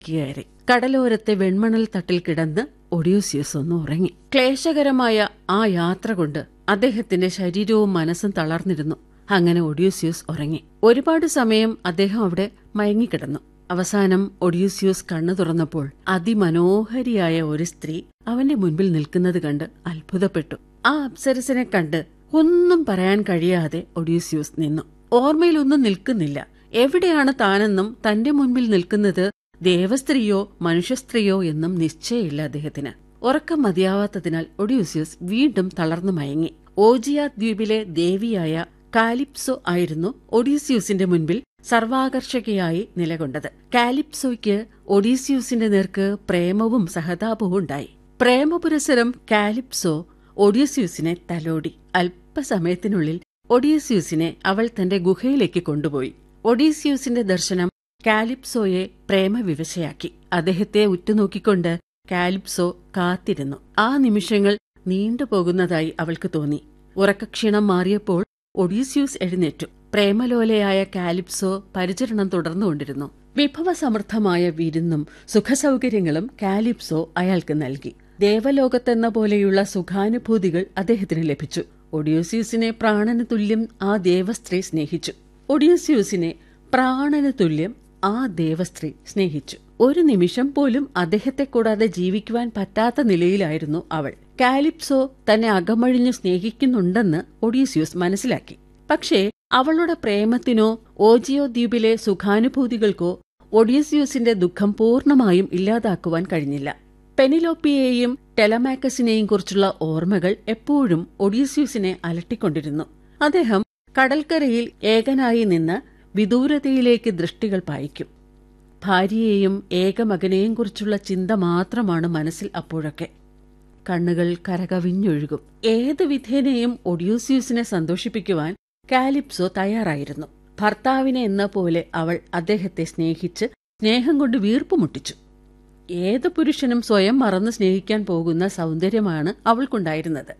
കയറി കടലോരത്തെ വെൺമണൽ തട്ടിൽ കിടന്ന് ഒഡ്യൂസിയസ് ഒന്ന് ഉറങ്ങി ക്ലേശകരമായ ആ യാത്ര കൊണ്ട് അദ്ദേഹത്തിന്റെ ശരീരവും മനസ്സും തളർന്നിരുന്നു അങ്ങനെ ഒഡ്യൂസിയസ് ഉറങ്ങി ഒരുപാട് സമയം അദ്ദേഹം അവിടെ മയങ്ങിക്കിടന്നു അവസാനം ഒഡ്യൂസിയൂസ് കണ്ണു തുറന്നപ്പോൾ അതിമനോഹരിയായ ഒരു സ്ത്രീ അവന്റെ മുൻപിൽ നിൽക്കുന്നത് കണ്ട് അത്ഭുതപ്പെട്ടു ആ അപ്സരസിനെ കണ്ട് ഒന്നും പറയാൻ കഴിയാതെ ഒഡ്യൂസിയൂസ് നിന്നു ഓർമ്മയിലൊന്നും നിൽക്കുന്നില്ല എവിടെയാണ് താനെന്നും തന്റെ മുൻപിൽ നിൽക്കുന്നത് ദേവസ്ത്രീയോ മനുഷ്യസ്ത്രീയോ എന്നും നിശ്ചയമില്ല അദ്ദേഹത്തിന് ഉറക്കം മതിയാവാത്തതിനാൽ ഒഡ്യൂസിയസ് വീണ്ടും തളർന്നു മയങ്ങി ഓജിയ ദ്വീപിലെ ദേവിയായ കാലിപ്സോ ആയിരുന്നു ഒഡീസിയൂസിന്റെ മുൻപിൽ സർവാകർഷകയായി നിലകൊണ്ടത് കാലിപ്സോയ്ക്ക് ഒഡീസിയൂസിന്റെ നേർക്ക് പ്രേമവും സഹതാപവും ഉണ്ടായി പ്രേമപുരസരം കാലിപ്സോ ഒഡീസിയൂസിനെ തലോടി അല്പസമയത്തിനുള്ളിൽ ഒഡീസിയൂസിനെ അവൾ തന്റെ ഗുഹയിലേക്ക് കൊണ്ടുപോയി ഒഡീസിയൂസിന്റെ ദർശനം കാലിപ്സോയെ പ്രേമവിവശയാക്കി അദ്ദേഹത്തെ ഉറ്റുനോക്കിക്കൊണ്ട് കാലിപ്സോ കാത്തിരുന്നു ആ നിമിഷങ്ങൾ നീണ്ടുപോകുന്നതായി അവൾക്ക് തോന്നി ഉറക്കക്ഷീണം മാറിയപ്പോൾ ഒഡീസ്യൂസ് എഴുന്നേറ്റു പ്രേമലോലയായ കാലിപ്സോ പരിചരണം തുടർന്നുകൊണ്ടിരുന്നു വിഭവസമൃദ്ധമായ വിരുന്നും സുഖസൗകര്യങ്ങളും കാലിപ്സോ അയാൾക്ക് നൽകി ദേവലോകത്തെന്ന പോലെയുള്ള സുഖാനുഭൂതികൾ അദ്ദേഹത്തിന് ലഭിച്ചു ഒഡിയോസ്യൂസിനെ പ്രാണന് തുല്യം ആ ദേവസ്ത്രീ സ്നേഹിച്ചു ഒഡിയോസ്യൂസിനെ പ്രാണന് തുല്യം ആ ദേവസ്ത്രീ സ്നേഹിച്ചു ഒരു നിമിഷം പോലും അദ്ദേഹത്തെ കൂടാതെ ജീവിക്കുവാൻ പറ്റാത്ത നിലയിലായിരുന്നു അവൾ കാലിപ്സോ തന്നെ അകമഴിഞ്ഞു സ്നേഹിക്കുന്നുണ്ടെന്ന് ഒഡീസ്യൂസ് മനസ്സിലാക്കി പക്ഷേ അവളുടെ പ്രേമത്തിനോ ഓജിയോ ദ്വീപിലെ സുഖാനുഭൂതികൾക്കോ ഒഡീസ്യൂസിന്റെ ദുഃഖം പൂർണ്ണമായും ഇല്ലാതാക്കുവാൻ കഴിഞ്ഞില്ല പെനിലോപ്പിയെയും ടെലമാക്കസിനെയും കുറിച്ചുള്ള ഓർമ്മകൾ എപ്പോഴും ഒഡീസ്യൂസിനെ അലട്ടിക്കൊണ്ടിരുന്നു അദ്ദേഹം കടൽക്കരയിൽ ഏകനായി നിന്ന് വിദൂരതയിലേക്ക് ദൃഷ്ടികൾ പായിക്കും ഭാര്യയെയും ഏകമകനെയും കുറിച്ചുള്ള ചിന്ത മാത്രമാണ് മനസ്സിൽ അപ്പോഴൊക്കെ കണ്ണുകൾ കരകവിഞ്ഞൊഴുകും ഏത് വിധേനയും ഒഡ്യൂസ്യൂസിനെ സന്തോഷിപ്പിക്കുവാൻ കാലിപ്സോ തയ്യാറായിരുന്നു ഭർത്താവിനെ എന്ന പോലെ അവൾ അദ്ദേഹത്തെ സ്നേഹിച്ച് സ്നേഹം കൊണ്ട് വീർപ്പുമുട്ടിച്ചു ഏത് പുരുഷനും സ്വയം മറന്ന് സ്നേഹിക്കാൻ പോകുന്ന സൗന്ദര്യമാണ് അവൾക്കുണ്ടായിരുന്നത്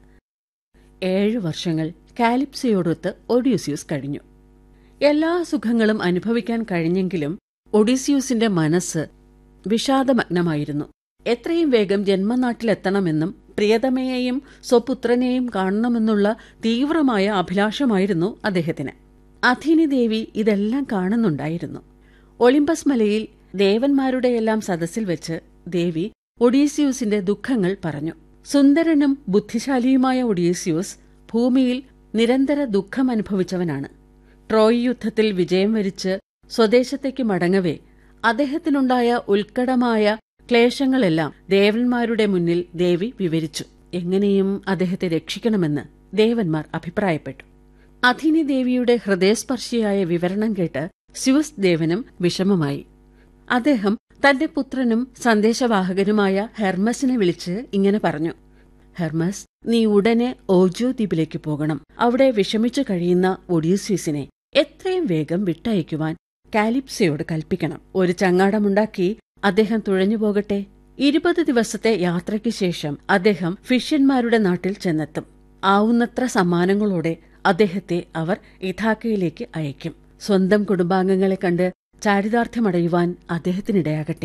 ഏഴു വർഷങ്ങൾ കാലിപ്സയോടൊത്ത് ഒഡ്യൂസ്യൂസ് കഴിഞ്ഞു എല്ലാ സുഖങ്ങളും അനുഭവിക്കാൻ കഴിഞ്ഞെങ്കിലും ഒഡീസ്യൂസിന്റെ മനസ്സ് വിഷാദമഗ്നമായിരുന്നു എത്രയും വേഗം ജന്മനാട്ടിലെത്തണമെന്നും പ്രിയതമയെയും സ്വപുത്രനെയും കാണണമെന്നുള്ള തീവ്രമായ അഭിലാഷമായിരുന്നു അദ്ദേഹത്തിന് അഥിനി ദേവി ഇതെല്ലാം കാണുന്നുണ്ടായിരുന്നു ഒളിമ്പസ് മലയിൽ ദേവന്മാരുടെയെല്ലാം സദസ്സിൽ വെച്ച് ദേവി ഒഡീസ്യൂസിന്റെ ദുഃഖങ്ങൾ പറഞ്ഞു സുന്ദരനും ബുദ്ധിശാലിയുമായ ഒഡീസ്യൂസ് ഭൂമിയിൽ നിരന്തര ദുഃഖം അനുഭവിച്ചവനാണ് ട്രോയ് യുദ്ധത്തിൽ വിജയം വരിച്ച് സ്വദേശത്തേക്ക് മടങ്ങവേ അദ്ദേഹത്തിനുണ്ടായ ഉത്കടമായ ക്ലേശങ്ങളെല്ലാം ദേവന്മാരുടെ മുന്നിൽ ദേവി വിവരിച്ചു എങ്ങനെയും അദ്ദേഹത്തെ രക്ഷിക്കണമെന്ന് ദേവന്മാർ അഭിപ്രായപ്പെട്ടു അഥിനി ദേവിയുടെ ഹൃദയസ്പർശിയായ വിവരണം കേട്ട് സ്യൂസ് ദേവനും വിഷമമായി അദ്ദേഹം തന്റെ പുത്രനും സന്ദേശവാഹകനുമായ ഹെർമസിനെ വിളിച്ച് ഇങ്ങനെ പറഞ്ഞു ഹെർമസ് നീ ഉടനെ ഓജോ ദ്വീപിലേക്ക് പോകണം അവിടെ വിഷമിച്ചു കഴിയുന്ന ഒഡീസ്യൂസിനെ എത്രയും വേഗം വിട്ടയക്കുവാൻ കാലിപ്സയോട് കൽപ്പിക്കണം ഒരു ചങ്ങാടമുണ്ടാക്കി അദ്ദേഹം തുഴഞ്ഞു പോകട്ടെ ഇരുപത് ദിവസത്തെ യാത്രയ്ക്ക് ശേഷം അദ്ദേഹം ഫിഷ്യന്മാരുടെ നാട്ടിൽ ചെന്നെത്തും ആവുന്നത്ര സമ്മാനങ്ങളോടെ അദ്ദേഹത്തെ അവർ ഇഥാക്കയിലേക്ക് അയക്കും സ്വന്തം കുടുംബാംഗങ്ങളെ കണ്ട് ചാരിതാർത്ഥ്യമടയുവാൻ അദ്ദേഹത്തിനിടയാകട്ടെ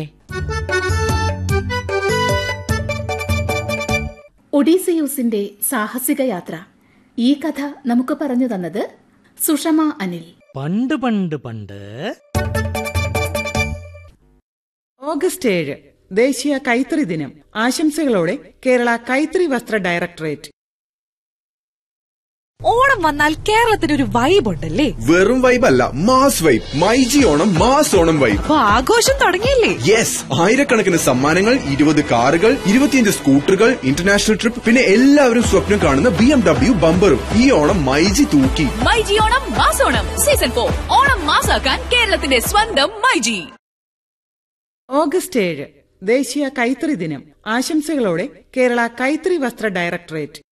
ഒഡീസിയൂസിന്റെ സാഹസിക യാത്ര ഈ കഥ നമുക്ക് പറഞ്ഞു തന്നത് സുഷമ അനിൽ പണ്ട് പണ്ട് പണ്ട് ഓഗസ്റ്റ് ഏഴ് ദേശീയ കൈത്തറി ദിനം ആശംസകളോടെ കേരള കൈത്തറി വസ്ത്ര ഡയറക്ടറേറ്റ് ഓണം വന്നാൽ കേരളത്തിന് ഒരു വൈബ് ഉണ്ടല്ലേ വെറും വൈബ് അല്ല mass vibe myG Onam mass Onam vibe അപ്പൊ ആഘോഷം തുടങ്ങിയില്ലേ യെസ് ആയിരക്കണക്കിന് സമ്മാനങ്ങൾ ഇരുപത് കാറുകൾ ഇരുപത്തിയഞ്ച് സ്കൂട്ടറുകൾ ഇന്റർനാഷണൽ ട്രിപ്പ് പിന്നെ എല്ലാവരും സ്വപ്നം കാണുന്ന ബി എം ഡബ്ല്യു ബമ്പറും ഈ ഓണം മൈജി തൂക്കി മൈജി ഓണം മാസോണം സീസൺ ഫോർ ഓണം മാസാക്കാൻ കേരളത്തിന്റെ സ്വന്തം മൈജി ഓഗസ്റ്റ് ഏഴ് ദേശീയ കൈത്തറി ദിനം ആശംസകളോടെ കേരള കൈത്തറി വസ്ത്ര ഡയറക്ടറേറ്റ്